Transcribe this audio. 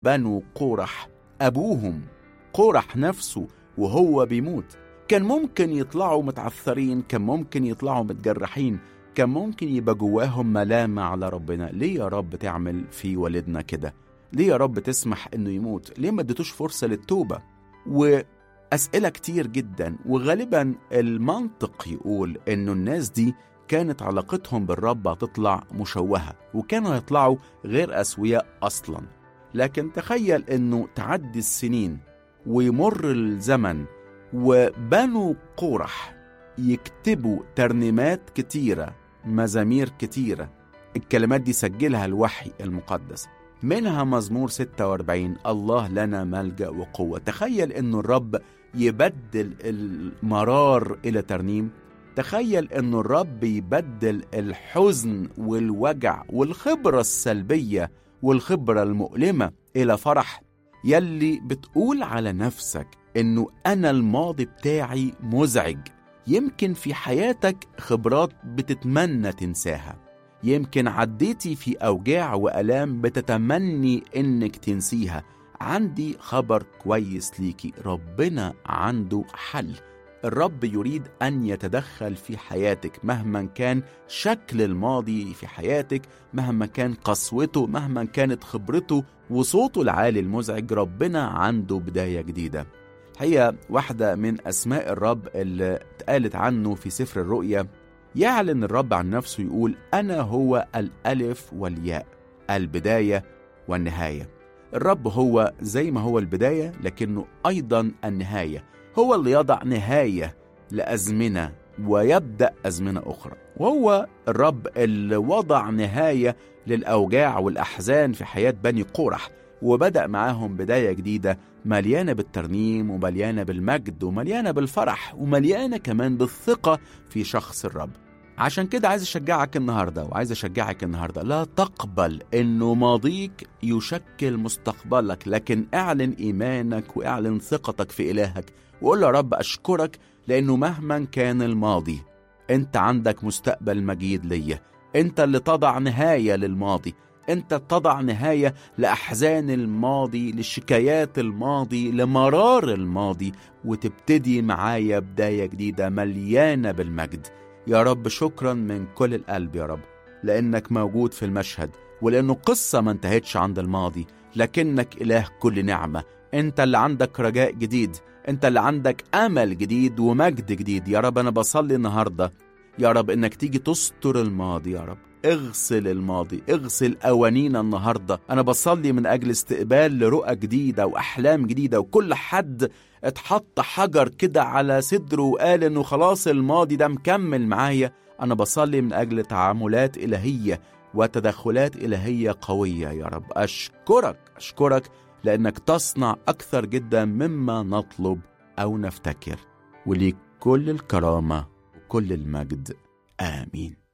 بنو قورح أبوهم قورح نفسه وهو بيموت كان ممكن يطلعوا متعثرين كان ممكن يطلعوا متجرحين كان ممكن يبقى جواهم ملامة على ربنا ليه يا رب تعمل في والدنا كده ليه يا رب تسمح انه يموت ليه ما اديتوش فرصة للتوبة وأسئلة كتير جدا وغالبا المنطق يقول انه الناس دي كانت علاقتهم بالرب هتطلع مشوهة وكانوا هيطلعوا غير أسوياء أصلا لكن تخيل انه تعدي السنين ويمر الزمن وبنو قورح يكتبوا ترنيمات كتيرة مزامير كتيرة الكلمات دي سجلها الوحي المقدس منها مزمور 46 الله لنا ملجأ وقوة تخيل أن الرب يبدل المرار إلى ترنيم تخيل أن الرب يبدل الحزن والوجع والخبرة السلبية والخبرة المؤلمة إلى فرح يلي بتقول على نفسك انه انا الماضي بتاعي مزعج يمكن في حياتك خبرات بتتمنى تنساها يمكن عديتي في اوجاع والام بتتمني انك تنسيها عندي خبر كويس ليكي ربنا عنده حل الرب يريد ان يتدخل في حياتك مهما كان شكل الماضي في حياتك مهما كان قسوته مهما كانت خبرته وصوته العالي المزعج ربنا عنده بدايه جديده هي واحدة من أسماء الرب اللي اتقالت عنه في سفر الرؤيا يعلن الرب عن نفسه يقول أنا هو الألف والياء البداية والنهاية الرب هو زي ما هو البداية لكنه أيضا النهاية هو اللي يضع نهاية لأزمنة ويبدأ أزمنة أخرى وهو الرب اللي وضع نهاية للأوجاع والأحزان في حياة بني قورح وبدأ معاهم بداية جديدة مليانة بالترنيم ومليانة بالمجد ومليانة بالفرح ومليانة كمان بالثقة في شخص الرب عشان كده عايز أشجعك النهاردة وعايز أشجعك النهاردة لا تقبل إنه ماضيك يشكل مستقبلك لكن اعلن إيمانك واعلن ثقتك في إلهك وقول يا رب أشكرك لأنه مهما كان الماضي أنت عندك مستقبل مجيد ليا أنت اللي تضع نهاية للماضي انت تضع نهايه لاحزان الماضي لشكايات الماضي لمرار الماضي وتبتدي معايا بدايه جديده مليانه بالمجد يا رب شكرا من كل القلب يا رب لانك موجود في المشهد ولانه قصه ما انتهتش عند الماضي لكنك اله كل نعمه انت اللي عندك رجاء جديد انت اللي عندك امل جديد ومجد جديد يا رب انا بصلي النهارده يا رب انك تيجي تستر الماضي يا رب اغسل الماضي اغسل أوانينا النهاردة أنا بصلي من أجل استقبال لرؤى جديدة وأحلام جديدة وكل حد اتحط حجر كده على صدره وقال إنه خلاص الماضي ده مكمل معايا أنا بصلي من أجل تعاملات إلهية وتدخلات إلهية قوية يا رب أشكرك أشكرك لأنك تصنع أكثر جدا مما نطلب أو نفتكر وليك كل الكرامة وكل المجد آمين